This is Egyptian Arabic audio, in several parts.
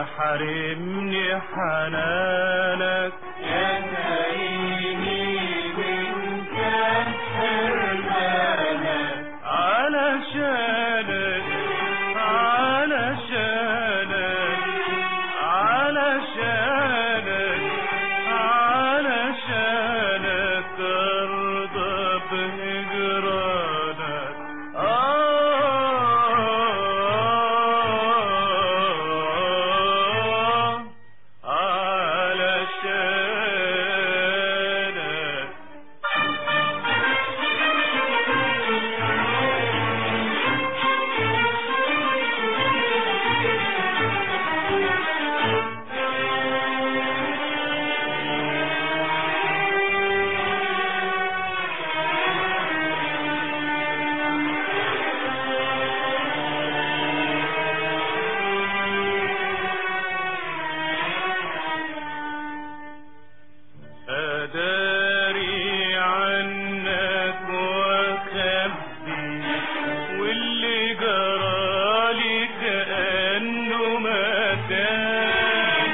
يحرمني حنانك يا سيدي من كان حرمانك علشانك علشانك علشانك علشانك ارضى بهجرانك آه علشانك أداري عنك وخبي واللي جرالي كأنه ما كان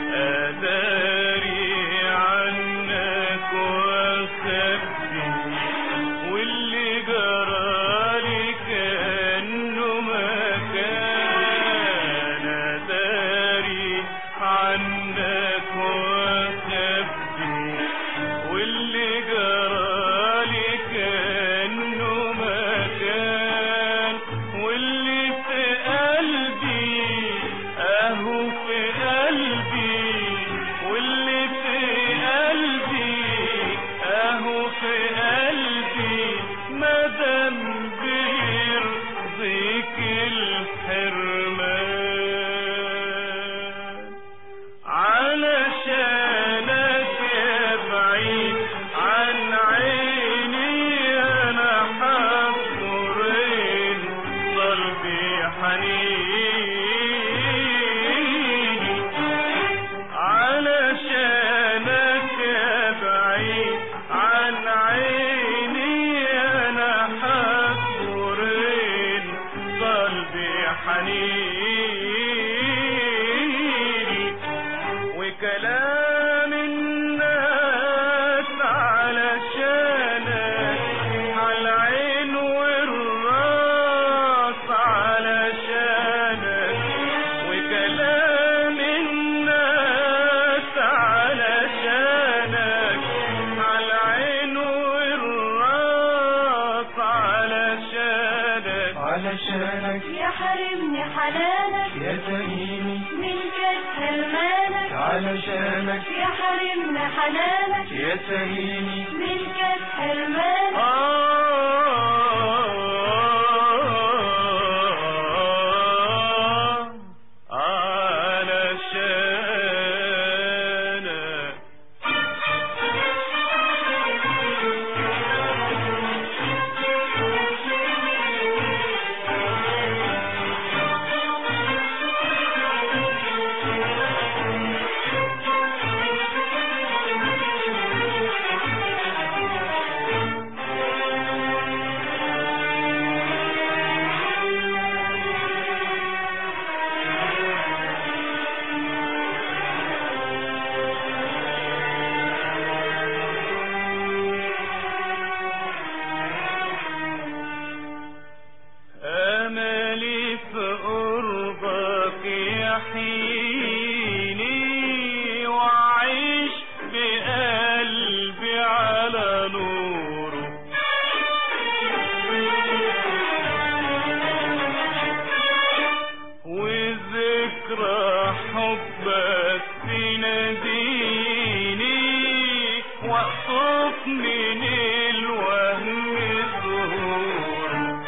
أداري عنك وخبي واللي جرالي كأنه ما كان أداري عنك وخبي واللي جرالي كأنه ما كان واللي في قلبي اهو في قلبي واللي في قلبي اهو في قلبي مادام بيرضيك الحرمان علشانك يا بعيد عن عيني انا حضرين قلبي حنيني علشانك يا بعيد عن عيني انا حضرين قلبي حنيني وكلام الناس علشانك على العين والراس علشانك وكلام الناس علشانك على العين والراس علشانك علشانك يحرمني حنانك يا سيدي من كان حرمانك علشانك يحرمني حنانك يا سيدي من كان حرمانك آه علشانك أملي في قربك يحييني وأعيش بقلبي على نوره وذكرى حبك تناديني واقطف من الوهم الظهور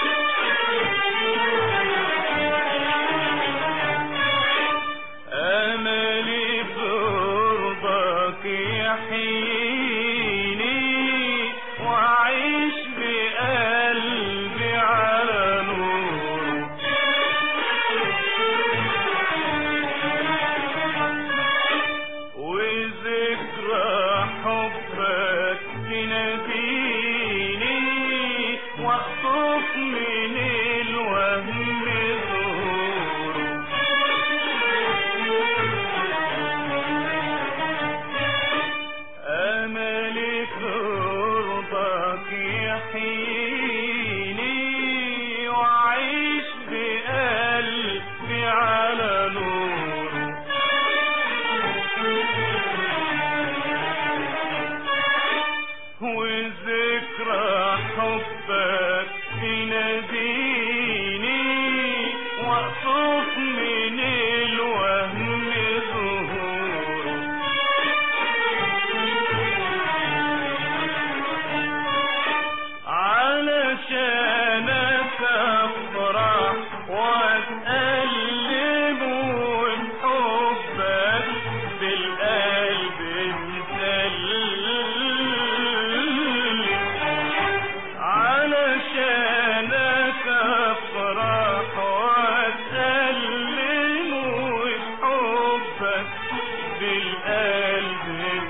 أملي بقربك يحييني وأعيش بقلبي على نور القلب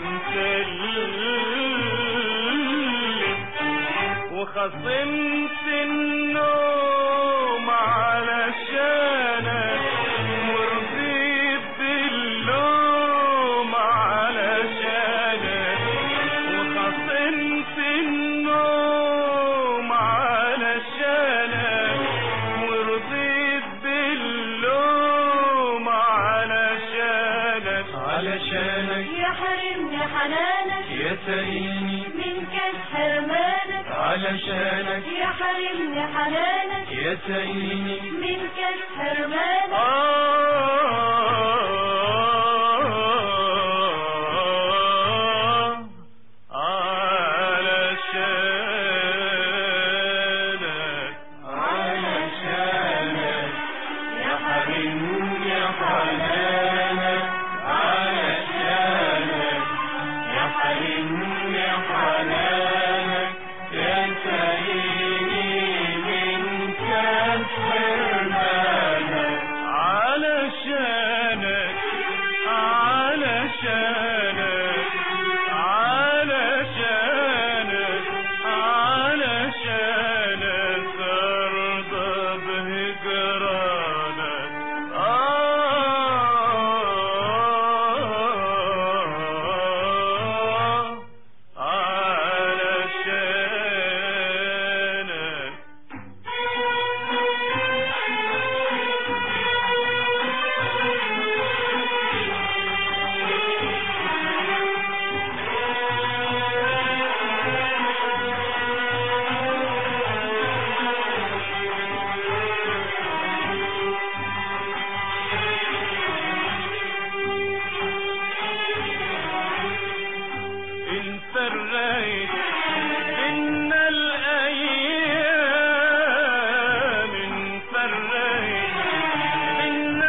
مسلم وخصمت النوم علشانك ورضيت باللوم علشانك وخصمت النوم علشانك ورضيت باللوم علشانك علشانك يحرمني حنانك يا سريني من كاس حرمانك علشانك يحرمني حنانك يا سريني من كاس حرمانك آه علشانك علشانك يا حبيبي يا حنانك علشانك يا حبيبي يا حنانك يا سريني من كاس حرمانك علشانك علشانك علشانك علشانك ارضى بهجرانك آه علشانك انت الريت ان الايام انت الريت ان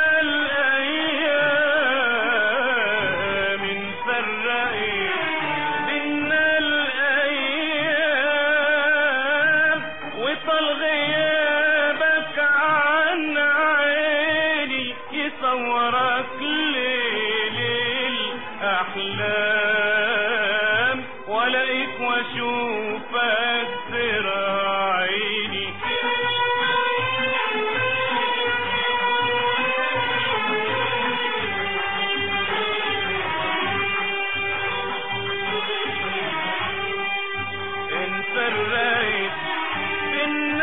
الايام انت الريت ان الايام وطال غيابك عن عيني يصورك ليل الاحلام والاقيك واشوفك ذراعيني انت الريت ان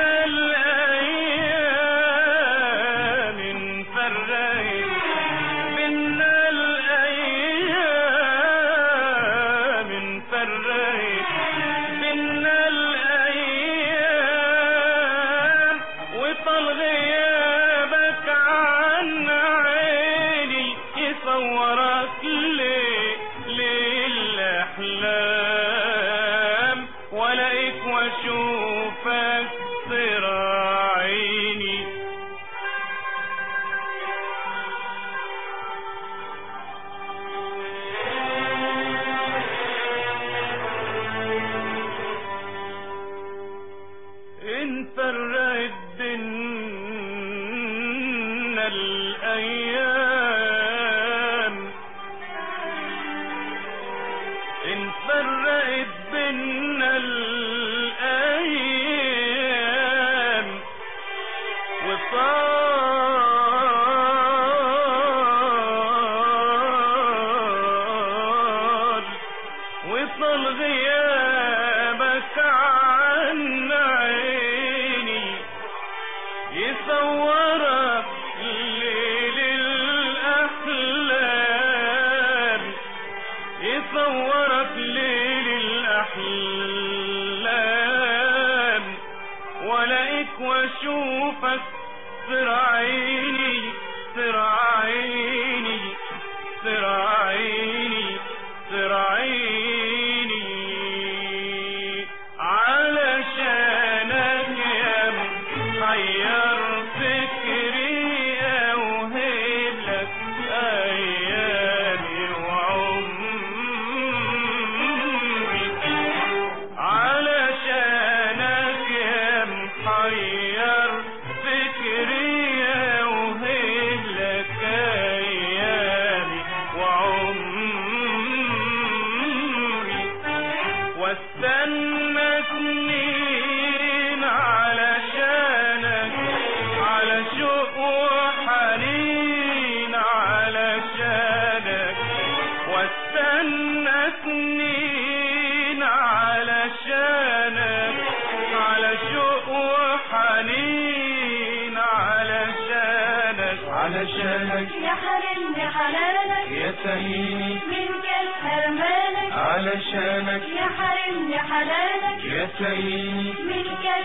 الايام انت الريت ان الايام انت الريت ان الايام وطال غيابك عن عيني يصورك ليه للاحلام والاقيك واشوفك ذراعيني انت الرد ان الايام انت الرد بينا الايام وصال وصل غيابك عن عيني يصورك ليل الأحلام يصورك ليل الأحلام ولاقيك واشوفك سرعيني سرعيني سرعيني سرعيني شوق وحنين علشانك واستنى سنين علشانك على شوق وحنين علشانك علشانك يا حرمني حنانك يا سهيني من كاس حرمانك علشانك يا حرمني حنانك يا سهيني من كاس